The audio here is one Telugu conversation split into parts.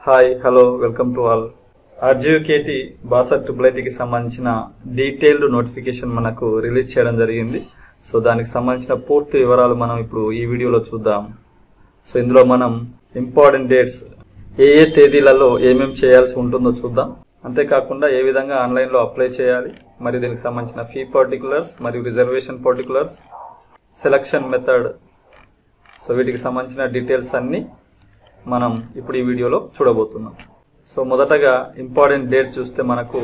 hi hello welcome to all RGUKT Basar triple ఐటీకి సంబంధించిన డీటెయిల్డ్ నోటిఫికేషన్ మనకు రిలీజ్ చేయడం జరిగింది సో దానికి సంబంధించిన పూర్తి వివరాలు మనం ఇప్పుడు ఈ వీడియోలో చూద్దాం సో ఇందులో మనం ఇంపార్టెంట్ డేట్స్ ఏ ఏ తేదీలలో ఏమేం చేయాల్సి ఉంటుందో చూద్దాం అంతేకాకుండా ఏ విధంగా ఆన్లైన్లో అప్లై చేయాలి మరియు దీనికి సంబంధించిన ఫీ పర్టికులర్స్ మరియు reservation particulars selection method so వీటికి సంబంధించిన డీటెయిల్స్ అన్ని మనం ఇప్పుడు ఈ వీడియోలో చూడబోతున్నాం సో మొదటగా ఇంపార్టెంట్ డేట్స్ చూస్తే మనకు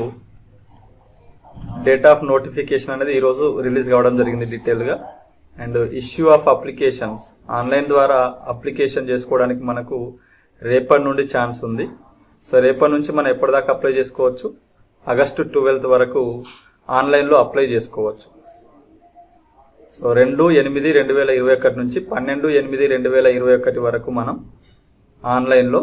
డేట్ ఆఫ్ నోటిఫికేషన్ అనేది ఈరోజు రిలీజ్ కావడం జరిగింది డీటెయిల్గా and issue of applications online ద్వారా అప్లికేషన్ చేసుకోవడానికి మనకు రేపటి నుండి ఛాన్స్ ఉంది సో రేపటి నుంచి మనం ఎప్పటిదాకా అప్లై చేసుకోవచ్చు ఆగస్టు ట్వెల్త్ వరకు ఆన్లైన్లో అప్లై చేసుకోవచ్చు సో రెండు ఎనిమిది రెండు వేల ఇరవై ఒకటి నుంచి పన్నెండు ఎనిమిది రెండు వేల ఇరవై ఒకటి వరకు మనం ఆన్లైన్లో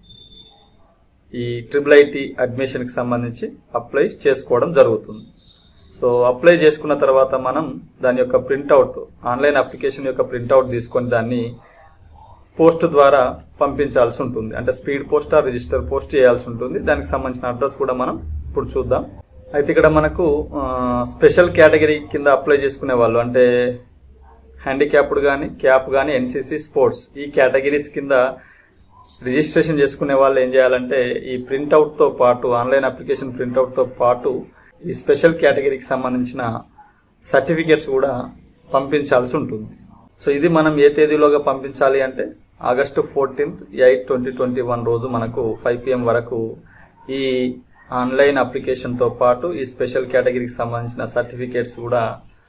ఈ ట్రిపుల్ ఐటీ అడ్మిషన్కి సంబంధించి అప్లై చేసుకోవడం జరుగుతుంది సో అప్లై చేసుకున్న తర్వాత మనం దాని యొక్క ప్రింట్అవుట్ ఆన్లైన్ అప్లికేషన్ యొక్క ప్రింట్అవుట్ తీసుకొని దాన్ని పోస్ట్ ద్వారా పంపించాల్సి ఉంటుంది అంటే స్పీడ్ పోస్ట్ ఆ రిజిస్టర్ పోస్ట్ చేయాల్సి ఉంటుంది దానికి సంబంధించిన అడ్రస్ కూడా మనం ఇప్పుడు చూద్దాం అయితే ఇక్కడ మనకు ఆ, స్పెషల్ కేటగిరీ కింద అప్లై చేసుకునే వాళ్ళు అంటే హ్యాండిక్యాప్డ్ కానీ క్యాప్ కానీ ఎన్సీసీ స్పోర్ట్స్ ఈ కేటగిరీస్ కింద రిజిస్ట్రేషన్ చేసుకునే వాళ్ళు ఏం చేయాలంటే ఈ ప్రింట్అవుట్ తో పాటు ఆన్లైన్ అప్లికేషన్ ప్రింట్అవుట్ తో పాటు ఈ స్పెషల్ కేటగిరీకి సంబంధించిన సర్టిఫికేట్స్ కూడా పంపించాల్సి ఉంటుంది సో ఇది మనం ఏ తేదీలోగా పంపించాలి అంటే August fourteenth eight twenty twenty one రోజు మనకు ఫైవ్ పిఎం వరకు ఈ ఆన్లైన్ అప్లికేషన్తో పాటు ఈ స్పెషల్ కేటగిరీకి సంబంధించిన సర్టిఫికేట్స్ కూడా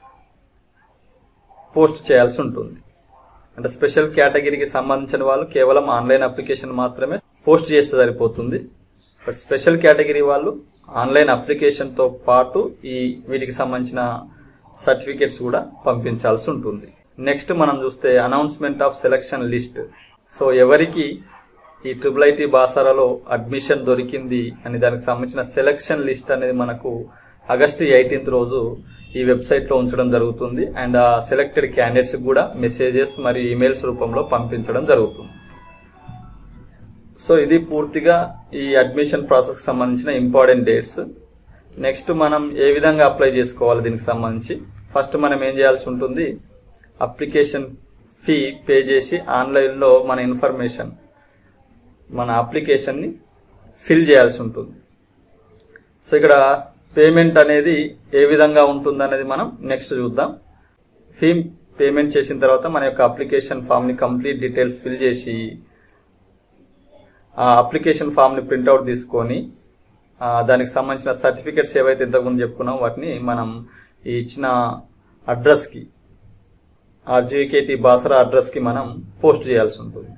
పోస్ట్ చేయాల్సి ఉంటుంది అంటే స్పెషల్ కేటగిరీకి సంబంధించిన వాళ్ళు కేవలం ఆన్లైన్ అప్లికేషన్ మాత్రమే పోస్ట్ చేస్తే సరిపోతుంది బట్ స్పెషల్ కేటగిరీ వాళ్ళు ఆన్లైన్ అప్లికేషన్తో పాటు ఈ వీటికి సంబంధించిన సర్టిఫికేట్స్ కూడా పంపించాల్సి ఉంటుంది నెక్స్ట్ మనం చూస్తే announcement of selection list so ఎవరికి ఈ ట్రిపుల్ ఐటీ బాసారాలో అడ్మిషన్ దొరికింది అని దానికి సంబంధించిన సెలక్షన్ లిస్ట్ అనేది మనకు ఆగస్టు ఎయిటీన్త్ రోజు ఈ వెబ్సైట్ లో ఉంచడం జరుగుతుంది అండ్ ఆ సెలెక్టెడ్ క్యాండిడేట్స్ కూడా మెసేజెస్ మరియు ఈమెయిల్స్ రూపంలో పంపించడం జరుగుతుంది సో ఇది పూర్తిగా ఈ అడ్మిషన్ ప్రాసెస్ సంబంధించిన ఇంపార్టెంట్ డేట్స్ నెక్స్ట్ మనం ఏ విధంగా అప్లై చేసుకోవాలి దీనికి సంబంధించి ఫస్ట్ మనం ఏం చేయాల్సి ఉంటుంది అప్లికేషన్ ఫీ పే చేసి ఆన్లైన్లో మన ఇన్ఫర్మేషన్ మన అప్లికేషన్ని ఫిల్ చేయాల్సి ఉంటుంది సో ఇక్కడ పేమెంట్ అనేది ఏ విధంగా ఉంటుంది అనేది మనం నెక్స్ట్ చూద్దాం ఫీ పేమెంట్ చేసిన తర్వాత మన యొక్క అప్లికేషన్ ఫామ్ని కంప్లీట్ డీటెయిల్స్ ఫిల్ చేసి ఆ అప్లికేషన్ ఫామ్ని ప్రింట్అవుట్ తీసుకొని ఆ, దానికి సంబంధించిన సర్టిఫికెట్స్ ఏవైతే ఇంతకుముందు చెప్పుకున్నాం వాటిని మనం ఈ ఇచ్చిన అడ్రస్కి ఆర్జీకేటీ బాసరా అడ్రస్కి మనం పోస్ట్ చేయాల్సి ఉంటుంది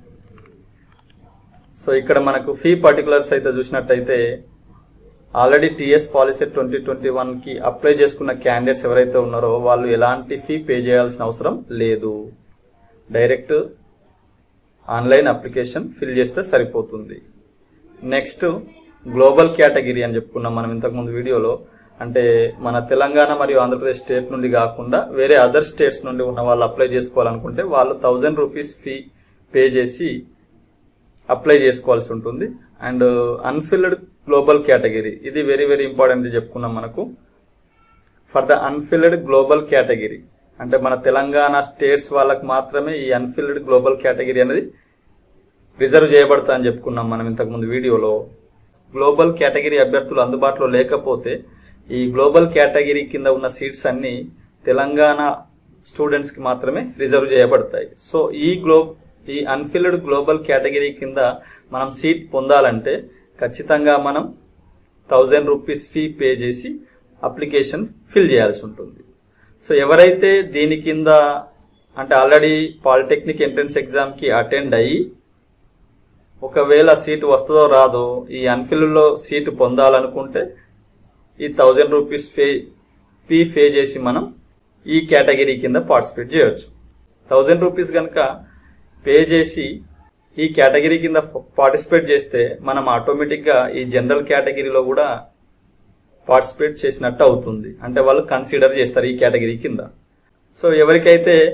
సో ఇక్కడ మనకు ఫీ పర్టికులర్స్ అయితే చూసినట్టయితే already TS policy twenty twenty one కి అప్లై చేసుకున్న క్యాండిడేట్స్ ఎవరైతే ఉన్నారో వాళ్ళు ఎలాంటి ఫీ పే చేయాల్సిన అవసరం లేదు డైరెక్ట్ ఆన్లైన్ అప్లికేషన్ ఫిల్ చేస్తే సరిపోతుంది నెక్స్ట్ గ్లోబల్ కేటగిరీ అని చెప్పుకున్నాం మనం ఇంతకుముందు వీడియోలో అంటే మన తెలంగాణ మరియు ఆంధ్రప్రదేశ్ స్టేట్ నుండి కాకుండా వేరే అదర్ స్టేట్స్ నుండి ఉన్న వాళ్ళు అప్లై చేసుకోవాలనుకుంటే వాళ్ళు థౌజండ్ రూపీస్ ఫీ పే చేసి అప్లై చేసుకోవాల్సి ఉంటుంది అండ్ అన్ఫిల్డ్ గ్లోబల్ కేటగిరీ ఇది వెరీ వెరీ ఇంపార్టెంట్ చెప్పుకున్నాం మనకు for the unfilled global category అంటే మన తెలంగాణ స్టేట్స్ వాళ్ళకి మాత్రమే ఈ అన్ఫిల్డ్ గ్లోబల్ కేటగిరీ అనేది రిజర్వ్ చేయబడతా అని చెప్పుకున్నాం మనం ఇంతకుముందు వీడియోలో గ్లోబల్ కేటగిరీ అభ్యర్థులు అందుబాటులో లేకపోతే ఈ గ్లోబల్ కేటగిరీ కింద ఉన్న సీట్స్ అన్ని తెలంగాణ స్టూడెంట్స్ కి మాత్రమే రిజర్వ్ చేయబడతాయి సో ఈ గ్లో ఈ అన్ఫిల్డ్ గ్లోబల్ కేటగిరీ కింద మనం సీట్ పొందాలంటే ఖచ్చితంగా మనం థౌజండ్ రూపీస్ ఫీ పే చేసి అప్లికేషన్ ఫిల్ చేయాల్సి ఉంటుంది సో ఎవరైతే దీని కింద అంటే ఆల్రెడీ పాలిటెక్నిక్ ఎంట్రన్స్ ఎగ్జామ్ కి అటెండ్ అయ్యి ఒకవేళ సీటు వస్తుందో రాదో ఈ అన్ఫిల్డ్ లో సీటు పొందాలనుకుంటే ఈ thousand rupees fee fee pay చేసి మనం ఈ కేటగిరీ కింద పార్టిసిపేట్ చేయొచ్చు థౌజండ్ రూపీస్ కనుక పే చేసి ఈ కేటగిరీ కింద పార్టిసిపేట్ చేస్తే మనం ఆటోమేటిక్ గా ఈ జనరల్ కేటగిరీలో కూడా పార్టిసిపేట్ చేసినట్టు అవుతుంది అంటే వాళ్ళు కన్సిడర్ చేస్తారు ఈ కేటగిరీ కింద సో ఎవరికైతే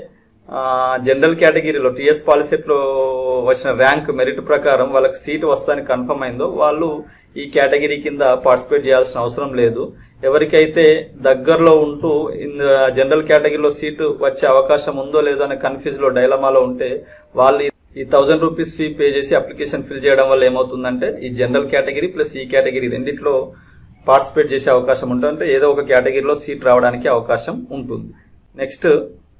ఆ, జనరల్ కేటగిరీలో టీఎస్ పాలిసెట్లో వచ్చిన ర్యాంక్ మెరిట్ ప్రకారం వాళ్ళకి సీట్ వస్తానికి కన్ఫర్మ్ అయిందో వాళ్ళు ఈ కేటగిరీ కింద పార్టిసిపేట్ చేయాల్సిన అవసరం లేదు ఎవరికైతే దగ్గరలో ఉంటూ ఇన్ జనరల్ కేటగిరీలో సీటు వచ్చే అవకాశం ఉందో లేదో అనే కన్ఫ్యూజ్ లో డైలమాలో ఉంటే వాళ్ళు ఈ థౌజండ్ రూపీస్ ఫీ పే చేసి అప్లికేషన్ ఫిల్ చేయడం వల్ల ఏమవుతుందంటే ఈ జనరల్ కేటగిరీ ప్లస్ ఈ కేటగిరీ రెండిట్లో పార్టిసిపేట్ చేసే అవకాశం ఉంటుంది అంటే ఏదో ఒక కేటగిరీలో సీట్ రావడానికి అవకాశం ఉంటుంది నెక్స్ట్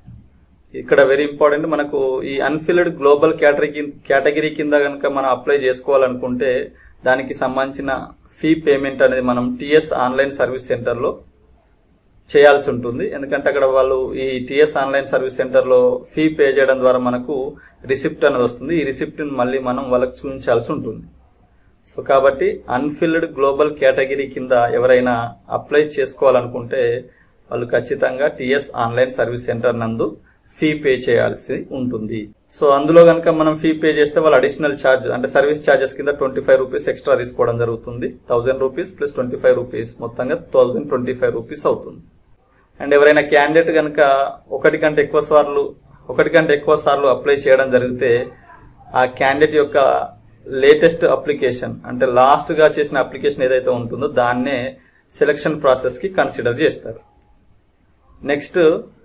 ఇక్కడ వెరీ ఇంపార్టెంట్ మనకు ఈ అన్ఫిల్డ్ గ్లోబల్ కేటగిరీ కేటగిరీ కింద కనుక మనం అప్లై చేసుకోవాలనుకుంటే దానికి సంబంధించిన ఫీ పేమెంట్ అనేది మనం టిఎస్ ఆన్లైన్ సర్వీస్ సెంటర్లో చేయాల్సి ఉంటుంది ఎందుకంటే అక్కడ వాళ్ళు ఈ టిఎస్ ఆన్లైన్ సర్వీస్ సెంటర్లో ఫీ పే చేయడం ద్వారా మనకు రిసిప్ట్ అనేది వస్తుంది ఈ రిసిప్ట్ మళ్ళీ మనం వాళ్ళకి చూపించాల్సి ఉంటుంది సో కాబట్టి అన్ఫిల్డ్ గ్లోబల్ కేటగిరీ కింద ఎవరైనా అప్లై చేసుకోవాలనుకుంటే వాళ్ళు ఖచ్చితంగా టిఎస్ ఆన్లైన్ సర్వీస్ సెంటర్ నందు ఫీ పే చేయాల్సి ఉంటుంది సో అందులో కనుక మనం ఫీ పే చేస్తే వాళ్ళు అడిషనల్ ఛార్జ్ అంటే సర్వీస్ ఛార్జెస్ కింద ట్వంటీ ఫైవ్ రూపీస్ ఎక్స్ట్రా తీసుకోవడం జరుగుతుంది thousand rupees plus twenty five rupees మొత్తంగా థౌసండ్ ట్వంటీ ఫైవ్ రూపీస్ అవుతుంది అండ్ ఎవరైనా క్యాండిడేట్ కనుక ఒకటి కంటే ఎక్కువ సార్లు ఒకటి కంటే ఎక్కువ సార్లు అప్లై చేయడం జరిగితే ఆ క్యాండిడేట్ యొక్క లేటెస్ట్ అప్లికేషన్ అంటే లాస్ట్ గా చేసిన అప్లికేషన్ ఏదైతే ఉంటుందో దాన్నే సెలక్షన్ ప్రాసెస్ కి కన్సిడర్ చేస్తారు నెక్స్ట్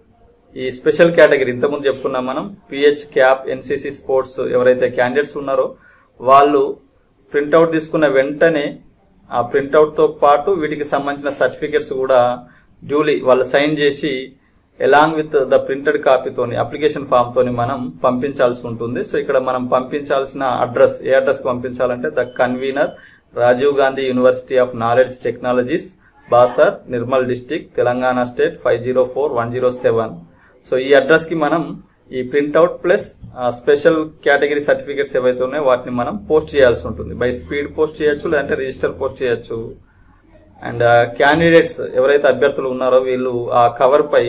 ఈ స్పెషల్ కేటగిరీ ఇంతకుముందు చెప్పుకున్నాం మనం పిహెచ్ క్యాప్ ఎన్సీసీ స్పోర్ట్స్ ఎవరైతే క్యాండిడేట్స్ ఉన్నారో వాళ్ళు ప్రింట్అవుట్ తీసుకున్న వెంటనే ఆ ప్రింట్అవుట్ తో పాటు వీటికి సంబంధించిన సర్టిఫికెట్స్ కూడా డ్యూలీ వాళ్ళు సైన్ చేసి ఎలాంగ్ విత్ ద ప్రింటెడ్ కాపీతోని అప్లికేషన్ ఫామ్ తోని మనం పంపించాల్సి ఉంటుంది సో ఇక్కడ మనం పంపించాల్సిన అడ్రస్ ఏ అడ్రస్ కి పంపించాలంటే the convener Rajiv Gandhi university of knowledge technologies Basar Nirmal district Telangana state five zero four one zero seven so ఈ అడ్రస్ కి మనం ఈ printout plus special category certificates ఏవైతే ఉన్నాయో వాటిని మనం పోస్ట్ చేయాల్సి ఉంటుంది బై స్పీడ్ పోస్ట్ చేయొచ్చు లేదంటే రిజిస్టర్ పోస్ట్ చేయొచ్చు అండ్ క్యాండిడేట్స్ ఎవరైతే అభ్యర్థులు ఉన్నారో వీళ్ళు ఆ కవర్ పై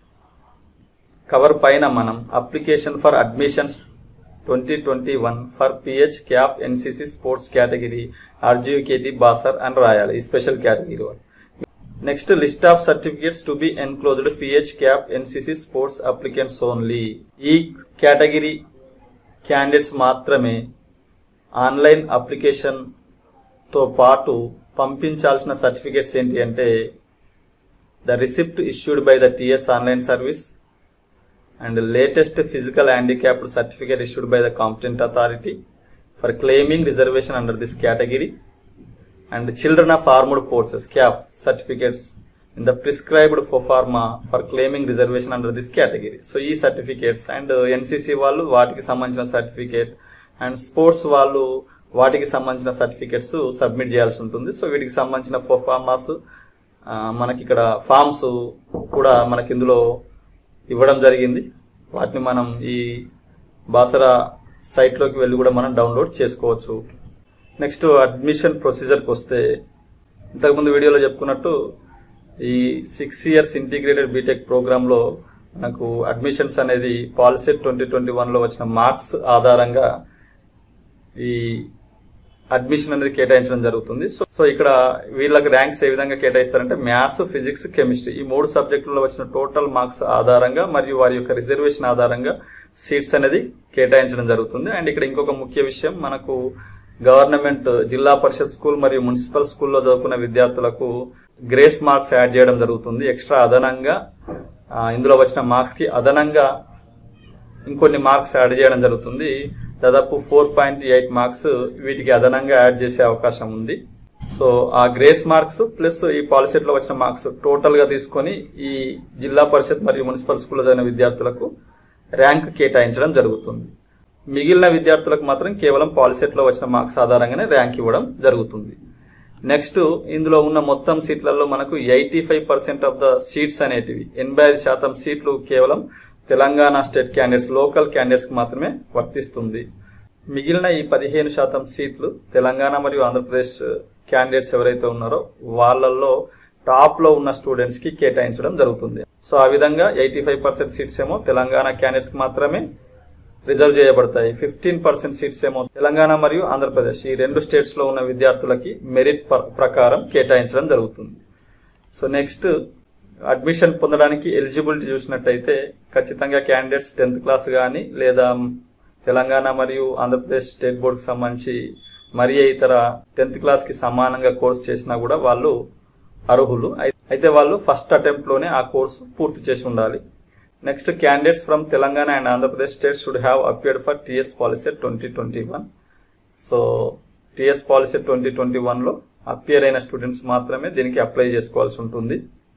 కవర్ పైన మనం application for admissions twenty twenty one for PH CAP NCC sports category RGKT Basar అని రాయాలి ఈ స్పెషల్ కేటగిరీ వాళ్ళు next list of certificates to be enclosed PH CAP NCC sports applicants only ఈ కేటగిరీ క్యాండిడేట్స్ మాత్రమే ఆన్లైన్ అప్లికేషన్ తో పాటు పంపించాల్సిన సర్టిఫికేట్స్ ఏంటి అంటే the receipt issued by the TS online service and latest physical handicapped certificate issued by the competent authority for claiming reservation under this category and children of armed forces CAP certificates in the prescribed format for claiming reservation under this category so ఈ సర్టిఫికేట్స్ అండ్ ఎన్సీసీ వాళ్ళు వాటికి సంబంధించిన సర్టిఫికేట్ అండ్ స్పోర్ట్స్ వాళ్ళు వాటికి సంబంధించిన సర్టిఫికేట్స్ సబ్మిట్ చేయాల్సి ఉంటుంది సో వీటికి సంబంధించిన ఫార్మాస్ మనకి ఇక్కడ ఫామ్స్ కూడా మనకి ఇందులో ఇవ్వడం జరిగింది వాటిని మనం ఈ బాసరా సైట్లోకి వెళ్ళి కూడా మనం డౌన్లోడ్ చేసుకోవచ్చు నెక్స్ట్ అడ్మిషన్ ప్రొసీజర్కి వస్తే ఇంతకుముందు వీడియోలో చెప్పుకున్నట్టు ఈ సిక్స్ ఇయర్స్ ఇంటిగ్రేటెడ్ బీటెక్ ప్రోగ్రాంలో మనకు అడ్మిషన్స్ అనేది పాలిసెట్ ట్వంటీ ట్వంటీ వన్లో వచ్చిన మార్క్స్ ఆధారంగా ఈ అడ్మిషన్ అనేది కేటాయించడం జరుగుతుంది సో సో ఇక్కడ వీళ్ళకి ర్యాంక్స్ ఏ విధంగా కేటాయిస్తారంటే మ్యాథ్స్ ఫిజిక్స్ కెమిస్ట్రీ ఈ మూడు సబ్జెక్టులలో వచ్చిన టోటల్ మార్క్స్ ఆధారంగా మరియు వారి యొక్క రిజర్వేషన్ ఆధారంగా సీట్స్ అనేది కేటాయించడం జరుగుతుంది అండ్ ఇక్కడ ఇంకొక ముఖ్య విషయం మనకు గవర్నమెంట్ జిల్లా పరిషత్ స్కూల్ మరియు మున్సిపల్ స్కూల్లో చదువుకున్న విద్యార్థులకు గ్రేస్ మార్క్స్ యాడ్ చేయడం జరుగుతుంది ఎక్స్ట్రా అదనంగా ఆ, ఇందులో వచ్చిన మార్క్స్ కి అదనంగా ఇంకొన్ని మార్క్స్ యాడ్ చేయడం జరుగుతుంది దాదాపు ఫోర్ పాయింట్ ఎయిట్ మార్క్స్ వీటికి అదనంగా యాడ్ చేసే అవకాశం ఉంది సో ఆ గ్రేస్ మార్క్స్ ప్లస్ ఈ పాలిసెట్ లో వచ్చిన మార్క్స్ టోటల్ గా తీసుకొని ఈ జిల్లా పరిషత్ మరియు మున్సిపల్ స్కూల్లో చదివిన విద్యార్థులకు ర్యాంక్ కేటాయించడం జరుగుతుంది మిగిలిన విద్యార్థులకు మాత్రం కేవలం పాలిసెట్ లో వచ్చిన మార్క్స్ ఆధారంగానే ర్యాంక్ ఇవ్వడం జరుగుతుంది నెక్స్ట్ ఇందులో ఉన్న మొత్తం సీట్లలో మనకు eighty five percent of the seats అనేటివి ఎనభై ఐదు శాతం సీట్లు కేవలం Telangana state candidates local candidates కి మాత్రమే వర్తిస్తుంది మిగిలిన ఈ పదిహేను శాతం సీట్లు తెలంగాణ మరియు ఆంధ్రప్రదేశ్ క్యాండిడేట్స్ ఎవరైతే ఉన్నారో వాళ్ళల్లో టాప్ లో ఉన్న స్టూడెంట్స్ కి కేటాయించడం జరుగుతుంది సో ఆ విధంగా ఎయిటీ ఫైవ్ పర్సెంట్ సీట్స్ ఏమో తెలంగాణ క్యాండిడేట్స్ కి మాత్రమే రిజర్వ్ చేయబడతాయి ఫిఫ్టీన్ పర్సెంట్ సీట్స్ ఏమో తెలంగాణ మరియు ఆంధ్రప్రదేశ్ ఈ రెండు స్టేట్స్ లో ఉన్న విద్యార్థులకి మెరిట్ ప్ర- ప్రకారం కేటాయించడం జరుగుతుంది సో నెక్స్ట్ అడ్మిషన్ పొందడానికి ఎలిజిబిలిటీ చూసినట్టయితే ఖచ్చితంగా క్యాండిడేట్స్ టెన్త్ క్లాస్ కానీ లేదా తెలంగాణ మరియు ఆంధ్రప్రదేశ్ స్టేట్ బోర్డుకి సంబంధించి మరి ఇతర టెన్త్ క్లాస్ కి సమానంగా కోర్స్ చేసినా కూడా వాళ్ళు అర్హులు అయి- అయితే వాళ్ళు ఫస్ట్ అటెంప్ట్ లోనే ఆ కోర్సు పూర్తి చేసి ఉండాలి next candidates from Telangana and Andhra Pradesh state should have appeared for TS policy twenty twenty one so TS policy twenty twenty వన్లో అపియర్ అయిన స్టూడెంట్స్ మాత్రమే దీనికి అప్లై చేసుకోవాల్సి ఉంటుంది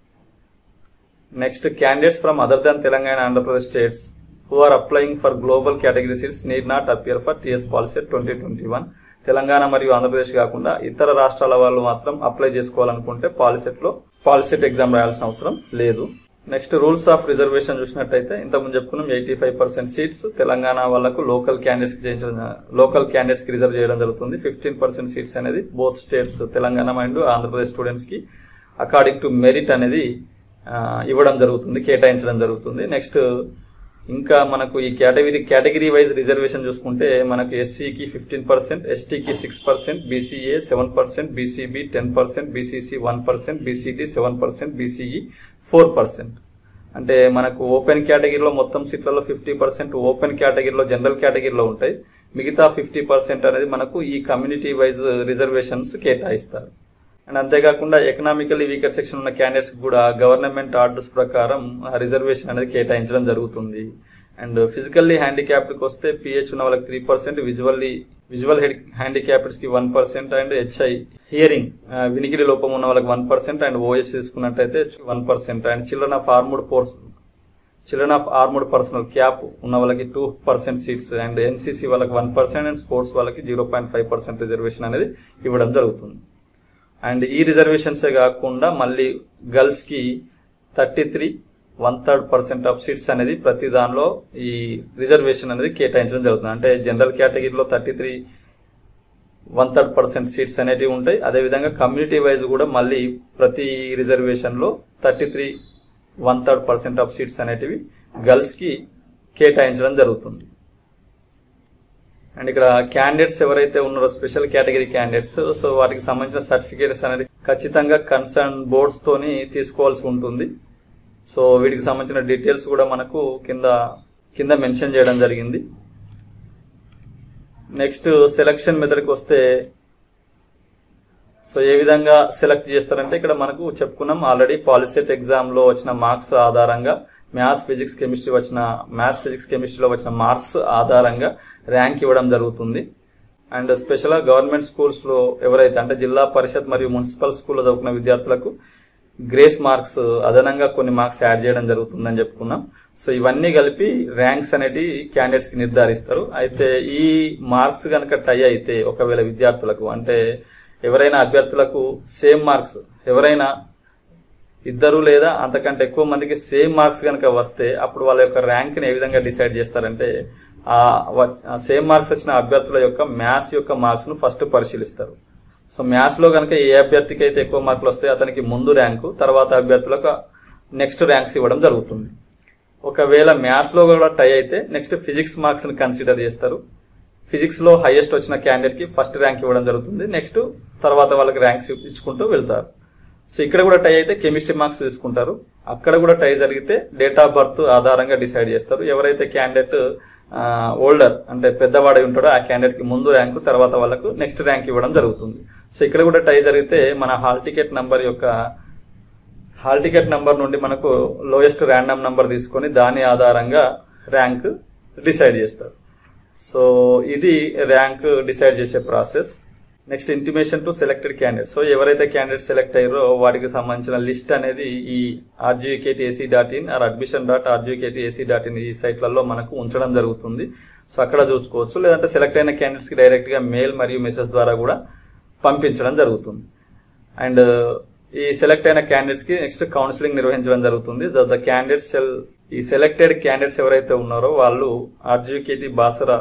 next candidates from other than Telangana Andhra Pradesh states who are applying for global category seats need not appear for TS policy twenty twenty one Telangana మరియు ఆంధ్రప్రదేశ్ కాకుండా ఇతర రాష్ట్రాల వాళ్ళు మాత్రం అప్లై చేసుకోవాలనుకుంటే పాలిసెట్ లో పాలిసెట్ ఎగ్జామ్ రాయాల్సిన అవసరం లేదు నెక్స్ట్ రూల్స్ ఆఫ్ రిజర్వేషన్ చూసినట్టయితే ఇంతకుముందు చెప్పుకున్నాం eighty five percent seats Telangana వాళ్ళకు లోకల్ క్యాండిడేట్స్ కి చేయించడం లోకల్ క్యాండిడేట్స్ కి రిజర్వ్ చేయడం జరుగుతుంది ఫిఫ్టీన్ పర్సెంట్ సీట్స్ అనేది both states Telangana and Andhra Pradesh students కి అకార్డింగ్ టు మెరిట్ అనేది ఆ, ఇవ్వడం జరుగుతుంది కేటాయించడం జరుగుతుంది నెక్స్ట్ ఇంకా మనకు ఈ కేటగిరీ కేటగిరీ వైజ్ రిజర్వేషన్ చూసుకుంటే మనకు ఎస్సీకి ఫిఫ్టీన్ పర్సెంట్ ఎస్టీకి six percent BCA seven percent BCB ten percent BCC one percent BCD seven percent BCE four percent అంటే మనకు ఓపెన్ కేటగిరీలో మొత్తం సీట్లలో ఫిఫ్టీ పర్సెంట్ ఓపెన్ కేటగిరీలో జనరల్ కేటగిరీలో ఉంటాయి మిగతా ఫిఫ్టీ పర్సెంట్ అనేది మనకు ఈ కమ్యూనిటీ వైజ్ రిజర్వేషన్స్ కేటాయిస్తారు అండ్ అంతేకాకుండా ఎకనామికల్లీ వీకర్ సెక్షన్ ఉన్న క్యాండిడేట్స్ కూడా గవర్నమెంట్ ఆర్డర్స్ ప్రకారం రిజర్వేషన్ అనేది కేటాయించడం జరుగుతుంది అండ్ ఫిజికల్లీ హ్యాండిక్యాప్డ్కి వస్తే పిహెచ్ ఉన్న వాళ్ళకి three percent visually visual handicappeds కి one percent and HI hearing వినికిడి లోపం ఉన్న వాళ్ళకి వన్ పర్సెంట్ అండ్ ఓహెచ్ తీసుకున్నట్టయితే one percent and children of armed force children of armed personnel CAP ఉన్న వాళ్ళకి two percent seats and NCC వాళ్ళకి వన్ పర్సెంట్ అండ్ స్పోర్ట్స్ వాళ్ళకి zero point five percent reservation అనేది ఇవ్వడం జరుగుతుంది అండ్ ఈ రిజర్వేషన్సే కాకుండా మళ్ళీ గర్ల్స్ కి thirty three one third percent of seats అనేది ప్రతి దానిలో ఈ రిజర్వేషన్ అనేది కేటాయించడం జరుగుతుంది అంటే జనరల్ కేటగిరీలో thirty three one third percent seats అనేటివి ఉంటాయి అదేవిధంగా కమ్యూనిటీ వైజ్ కూడా మళ్ళీ ప్రతి రిజర్వేషన్ లో thirty three one third percent of seats అనేటివి గర్ల్స్ కి కేటాయించడం జరుగుతుంది అండ్ ఇక్కడ క్యాండిడేట్స్ ఎవరైతే ఉన్నారో స్పెషల్ కేటగిరీ క్యాండిడేట్స్ సో వాటికి సంబంధించిన సర్టిఫికేట్స్ అనేది ఖచ్చితంగా కన్సర్న్ బోర్డ్స్ తోని తీసుకోవాల్సి ఉంటుంది సో వీటికి సంబంధించిన డీటెయిల్స్ కూడా మనకు కింద కింద మెన్షన్ చేయడం జరిగింది నెక్స్ట్ సెలక్షన్ మెథడ్కి వస్తే సో ఏ విధంగా సెలెక్ట్ చేస్తారంటే ఇక్కడ మనకు చెప్పుకున్నాం ఆల్రెడీ పాలిసెట్ ఎగ్జామ్ లో వచ్చిన మార్క్స్ ఆధారంగా మ్యాథ్స్ ఫిజిక్స్ కెమిస్ట్రీ వచ్చిన మ్యాథ్స్ ఫిజిక్స్ కెమిస్ట్రీలో వచ్చిన మార్క్స్ ఆధారంగా ర్యాంక్ ఇవ్వడం జరుగుతుంది అండ్ స్పెషల్ గా గవర్నమెంట్ స్కూల్స్ లో ఎవరైతే అంటే జిల్లా పరిషత్ మరియు మున్సిపల్ స్కూల్లో చదువుకున్న విద్యార్థులకు గ్రేస్ మార్క్స్ అదనంగా కొన్ని మార్క్స్ యాడ్ చేయడం జరుగుతుందని చెప్పుకున్నాం సో ఇవన్నీ కలిపి ర్యాంక్స్ అనేటి క్యాండిడేట్స్ కి నిర్ధారిస్తారు అయితే ఈ మార్క్స్ కనుక టై అయితే ఒకవేళ విద్యార్థులకు అంటే ఎవరైనా అభ్యర్థులకు సేమ్ మార్క్స్ ఎవరైనా ఇద్దరు లేదా అంతకంటే ఎక్కువ మందికి సేమ్ మార్క్స్ కనుక వస్తే అప్పుడు వాళ్ళ యొక్క ర్యాంక్ ని ఏ విధంగా డిసైడ్ చేస్తారంటే ఆ సేమ్ మార్క్స్ వచ్చిన అభ్యర్థుల యొక్క మ్యాథ్స్ యొక్క మార్క్స్ ను ఫస్ట్ పరిశీలిస్తారు సో మ్యాథ్స్ లో కనుక ఏ అభ్యర్థికి అయితే ఎక్కువ మార్కులు వస్తాయి అతనికి ముందు ర్యాంకు తర్వాత అభ్యర్థులకు నెక్స్ట్ ర్యాంక్స్ ఇవ్వడం జరుగుతుంది ఒకవేళ మ్యాథ్స్ లో కూడా టై అయితే నెక్స్ట్ ఫిజిక్స్ మార్క్స్ ని కన్సిడర్ చేస్తారు ఫిజిక్స్ లో హైయెస్ట్ వచ్చిన క్యాండిడేట్ కి ఫస్ట్ ర్యాంక్ ఇవ్వడం జరుగుతుంది నెక్స్ట్ తర్వాత వాళ్ళకి ర్యాంక్స్ ఇచ్చుకుంటూ వెళ్తారు సో ఇక్కడ కూడా టై అయితే కెమిస్ట్రీ మార్క్స్ తీసుకుంటారు అక్కడ కూడా టై జరిగితే డేట్ ఆఫ్ బర్త్ ఆధారంగా డిసైడ్ చేస్తారు ఎవరైతే క్యాండిడేట్ ఓల్డర్ అంటే పెద్దవాడై ఉంటాడో ఆ క్యాండిడేట్ కి ముందు ర్యాంకు తర్వాత వాళ్ళకు నెక్స్ట్ ర్యాంక్ ఇవ్వడం జరుగుతుంది సో ఇక్కడ కూడా టై జరిగితే మన హాల్ టికెట్ నంబర్ యొక్క హాల్ టికెట్ నంబర్ నుండి మనకు లోయెస్ట్ ర్యాండమ్ నంబర్ తీసుకొని దాని ఆధారంగా ర్యాంక్ డిసైడ్ చేస్తారు సో ఇది ర్యాంక్ డిసైడ్ చేసే process next intimation to selected candidate so ఎవరైతే క్యాండిడేట్ సెలెక్ట్ అయ్యారో వాటికి సంబంధించిన లిస్ట్ అనేది ఈ RGKT AC dot in or admission dot RGKT AC dot in ఈ సైట్లలో మనకు ఉంచడం జరుగుతుంది సో అక్కడ చూసుకోవచ్చు లేదంటే సెలెక్ట్ అయిన క్యాండిడేట్స్ కి డైరెక్ట్ గా మెయిల్ మరియు మెసేజ్ ద్వారా కూడా పంపించడం జరుగుతుంది అండ్ ఈ సెలెక్ట్ అయిన క్యాండిడేట్స్ కి నెక్స్ట్ కౌన్సిలింగ్ నిర్వహించడం జరుగుతుంది ద క్యాండిడేట్స్ ఈ సెలెక్టెడ్ క్యాండిడేట్స్ ఎవరైతే ఉన్నారో వాళ్ళు ఆర్జీకేటీ బాసరా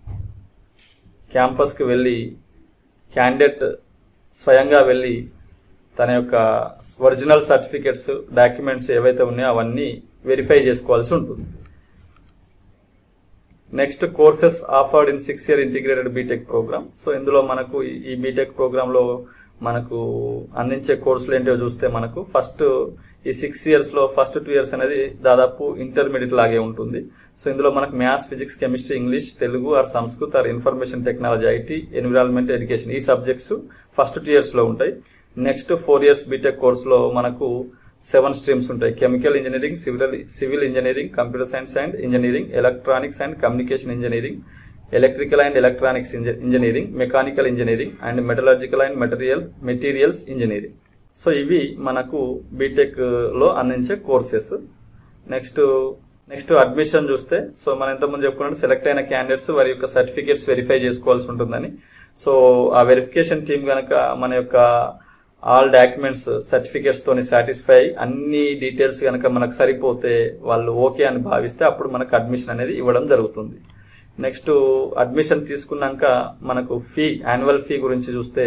క్యాంపస్ కి వెళ్ళి క్యాండిడేట్ స్వయంగా వెళ్ళి తన యొక్క ఒరిజినల్ సర్టిఫికెట్స్ డాక్యుమెంట్స్ ఏవైతే ఉన్నాయో అవన్నీ వెరిఫై చేసుకోవాల్సి ఉంటుంది next courses offered in six year integrated BTech program so ఇందులో మనకు ఈ బీటెక్ ప్రోగ్రామ్ లో మనకు అందించే కోర్సులు ఏంటో చూస్తే మనకు ఫస్ట్ ఈ సిక్స్ ఇయర్స్ లో ఫస్ట్ టూ ఇయర్స్ అనేది దాదాపు ఇంటర్మీడియట్ లాగే ఉంటుంది సో ఇందులో మనకు maths physics chemistry English Telugu or Sanskrit or information technology IT environment education ఈ సబ్జెక్ట్స్ ఫస్ట్ టూ ఇయర్స్ లో ఉంటాయి నెక్స్ట్ ఫోర్ ఇయర్స్ బీటెక్ కోర్సులో మనకు సెవెన్ స్ట్రీమ్స్ ఉంటాయి chemical engineering civil civil engineering computer science and engineering electronics and communication engineering electrical and electronics engineering mechanical engineering and metallurgical and material materials engineering so ఇవి మనకు బీటెక్ లో అందించే కోర్సెస్ నెక్స్ట్ నెక్స్ట్ అడ్మిషన్ చూస్తే సో మనం ఇంతకుముందు చెప్పుకున్నట్టు సెలెక్ట్ అయిన క్యాండిడేట్స్ వారి యొక్క సర్టిఫికేట్స్ వెరిఫై చేసుకోవాల్సి ఉంటుందని సో ఆ వెరిఫికేషన్ టీం గనక మన యొక్క ఆల్ డాక్యుమెంట్స్ సర్టిఫికేట్స్ తోని సాటిస్ఫై అన్ని డీటెయిల్స్ కనుక మనకు సరిపోతే వాళ్ళు ఓకే అని భావిస్తే అప్పుడు మనకు అడ్మిషన్ అనేది ఇవ్వడం జరుగుతుంది నెక్స్ట్ అడ్మిషన్ తీసుకున్నాక మనకు ఫీ యాన్యువల్ ఫీ గురించి చూస్తే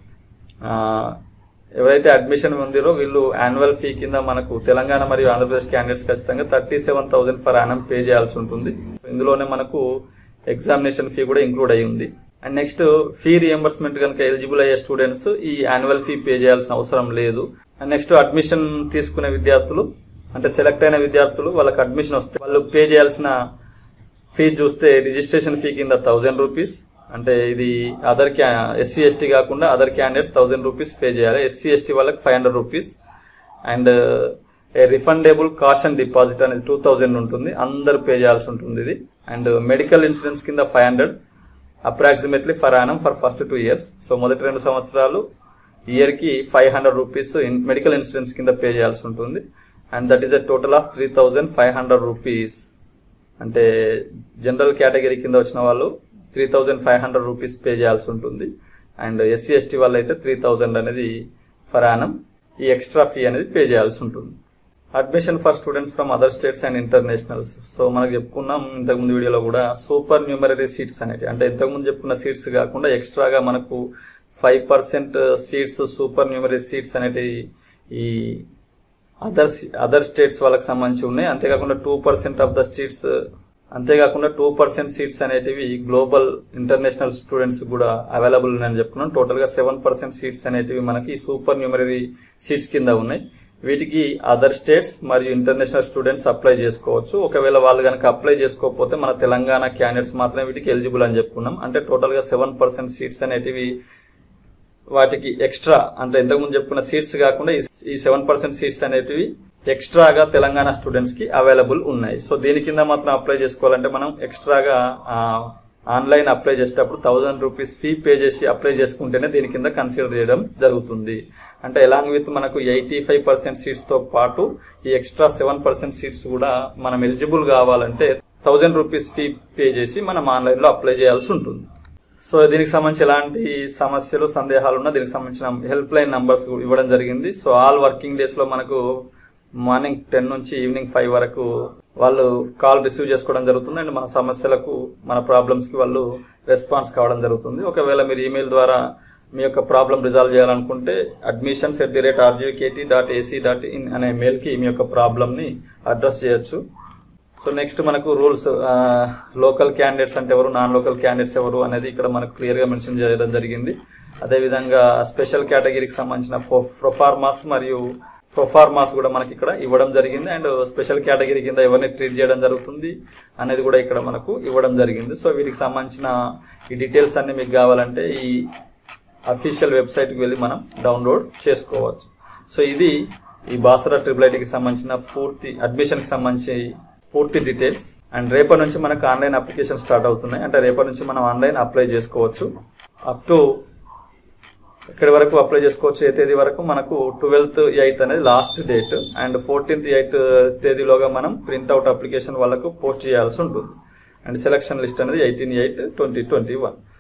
ఆ, ఎవరైతే అడ్మిషన్ ఉందిరో వీళ్ళు యాన్యువల్ ఫీ కింద మనకు తెలంగాణ మరియు ఆంధ్రప్రదేశ్ క్యాండిడేట్స్ ఖచ్చితంగా thirty seven thousand per annum pay చేయాల్సి ఉంటుంది ఇందులోనే మనకు ఎగ్జామినేషన్ ఫీ కూడా ఇంక్లూడ్ అయి ఉంది అండ్ నెక్స్ట్ ఫీ రియంబర్స్మెంట్ కనుక ఎలిజిబుల్ అయ్యే స్టూడెంట్స్ ఈ యాన్యువల్ ఫీ పే చేయాల్సిన అవసరం లేదు అండ్ నెక్స్ట్ అడ్మిషన్ తీసుకునే విద్యార్థులు అంటే సెలెక్ట్ అయిన విద్యార్థులు వాళ్ళకి అడ్మిషన్ వస్తే వాళ్ళు పే చేయాల్సిన ఫీజు చూస్తే రిజిస్ట్రేషన్ ఫీ కింద థౌజండ్ రూపీస్ అంటే ఇది అదర్ ఎస్సీ ఎస్టీ కాకుండా other candidates thousand rupees pay చేయాలి ఎస్సీ ఎస్టీ వాళ్ళకి five hundred rupees and a refundable caution deposit అనేది టూ థౌజండ్ ఉంటుంది అందరు పే చేయాల్సి ఉంటుంది ఇది అండ్ మెడికల్ ఇన్సూరెన్స్ కింద five hundred approximately per annum for first two years so మొదటి రెండు సంవత్సరాలు ఇయర్ కి five hundred rupees medical insurance కింద పే చేయాల్సి ఉంటుంది and that is a total of three thousand five hundred rupees అంటే జనరల్ కేటగిరీ కింద వచ్చిన వాళ్ళు three thousand five hundred rupees pay చేయాల్సి ఉంటుంది అండ్ ఎస్సీ ఎస్టీ వాళ్ళు అయితే త్రీ థౌజండ్ అనేది ఫర్ యానం ఈ ఎక్స్ట్రా ఫీ అనేది పే చేయాల్సి ఉంటుంది admission for students from other states and internationals so మనకు చెప్పుకున్నాం ఇంతకుముందు వీడియోలో కూడా సూపర్ న్యూమరీ సీట్స్ అనేవి అంటే ఇంతకుముందు చెప్పుకున్న సీట్స్ కాకుండా ఎక్స్ట్రాగా మనకు five percent seats supernumerary seats అనేటివి ఈ అదర్ అదర్ స్టేట్స్ వాళ్ళకి సంబంధించి ఉన్నాయి అంతేకాకుండా two percent of the seats అంతేకాకుండా టూ పర్సెంట్ సీట్స్ అనేటివి గ్లోబల్ ఇంటర్నేషనల్ స్టూడెంట్స్ కూడా అవైలబుల్ ఉన్నాయని చెప్పుకున్నాం టోటల్ గా సెవెన్ పర్సెంట్ సీట్స్ అనేటివి మనకి సూపర్ న్యూమరీ సీట్స్ కింద ఉన్నాయి వీటికి అదర్ స్టేట్స్ మరియు ఇంటర్నేషనల్ స్టూడెంట్స్ అప్లై చేసుకోవచ్చు ఒకవేళ వాళ్ళు కనుక అప్లై చేసుకోకపోతే మన తెలంగాణ క్యాండిడేట్స్ మాత్రమే వీటికి ఎలిజిబుల్ అని చెప్పుకున్నాం అంటే టోటల్ గా సెవెన్ పర్సెంట్ సీట్స్ అనేటివి వాటికి ఎక్స్ట్రా అంటే ఇంతకుముందు చెప్పుకున్న సీట్స్ కాకుండా ఈ- ఈ సెవెన్ పర్సెంట్ సీట్స్ అనేటివి ఎక్స్ట్రాగా తెలంగాణ స్టూడెంట్స్ కి అవైలబుల్ ఉన్నాయి సో దీని కింద మాత్రం అప్లై చేసుకోవాలంటే మనం ఎక్స్ట్రాగా ఆన్లైన్ అప్లై చేసేటప్పుడు థౌసండ్ రూపీస్ ఫీ పే చేసి అప్లై చేసుకుంటేనే దీని కింద కన్సిడర్ చేయడం జరుగుతుంది అంటే ఎలాంగ్ విత్ మనకు ఎయిటీ ఫైవ్ పర్సెంట్ సీట్స్ తో పాటు ఈ ఎక్స్ట్రా సెవెన్ పర్సెంట్ సీట్స్ కూడా మనం ఎలిజిబుల్ కావాలంటే థౌసండ్ రూపీస్ ఫీ పే చేసి మనం ఆన్లైన్ లో అప్లై చేయాల్సి ఉంటుంది సో దీనికి సంబంధించి ఎలాంటి సమస్యలు సందేహాలు ఉన్నా దీనికి సంబంధించిన హెల్ప్ లైన్ నంబర్స్ ఇవ్వడం జరిగింది సో ఆల్ వర్కింగ్ డేస్ లో మనకు మార్నింగ్ టెన్ నుంచి ఈవినింగ్ ఫైవ్ వరకు వాళ్ళు కాల్ రిసీవ్ చేసుకోవడం జరుగుతుంది అండ్ మన సమస్యలకు మన ప్రాబ్లమ్స్ కి వాళ్ళు రెస్పాన్స్ కావడం జరుగుతుంది ఒకవేళ మీరు ఈమెయిల్ ద్వారా మీ యొక్క ప్రాబ్లం రిజాల్వ్ చేయాలనుకుంటే admissions at the rate RGKT dot AC dot in అనే మెయిల్ కి మీ యొక్క ప్రాబ్లమ్ ని అడ్రస్ చేయొచ్చు సో నెక్స్ట్ మనకు రూల్స్ లోకల్ క్యాండిడేట్స్ అంటే ఎవరు నాన్ లోకల్ క్యాండిడేట్స్ ఎవరు అనేది ఇక్కడ మనకు క్లియర్ గా మెన్షన్ చేయడం జరిగింది అదేవిధంగా స్పెషల్ కేటగిరీకి సంబంధించిన ప్రొఫార్మాస్ మరియు ప్రొఫార్మాస్ కూడా మనకి ఇక్కడ ఇవ్వడం జరిగింది అండ్ స్పెషల్ కేటగిరీ కింద ఎవరిని ట్రీట్ చేయడం జరుగుతుంది అనేది కూడా ఇక్కడ మనకు ఇవ్వడం జరిగింది సో వీటికి సంబంధించిన ఈ డీటెయిల్స్ అన్ని మీకు కావాలంటే ఈ అఫీషియల్ వెబ్సైట్కి వెళ్ళి మనం డౌన్లోడ్ చేసుకోవచ్చు సో ఇది ఈ బాసరా ట్రిపుల్ ఐటీకి సంబంధించిన పూర్తి అడ్మిషన్కి సంబంధించి పూర్తి డీటెయిల్స్ అండ్ రేపటి నుంచి మనకు ఆన్లైన్ అప్లికేషన్ స్టార్ట్ అవుతున్నాయి అంటే రేపటి నుంచి మనం ఆన్లైన్ అప్లై చేసుకోవచ్చు అప్ టు ఇక్కడి వరకు అప్లై చేసుకోవచ్చు ఏ తేదీ వరకు మనకు ట్వెల్త్ ఎయిత్ అనేది last date and fourteenth eighth తేదీలోగా మనం ప్రింట్అవుట్ అప్లికేషన్ వాళ్ళకు పోస్ట్ చేయాల్సి ఉంటుంది అండ్ సెలక్షన్ లిస్ట్ అనేది eighteen eight twenty twenty one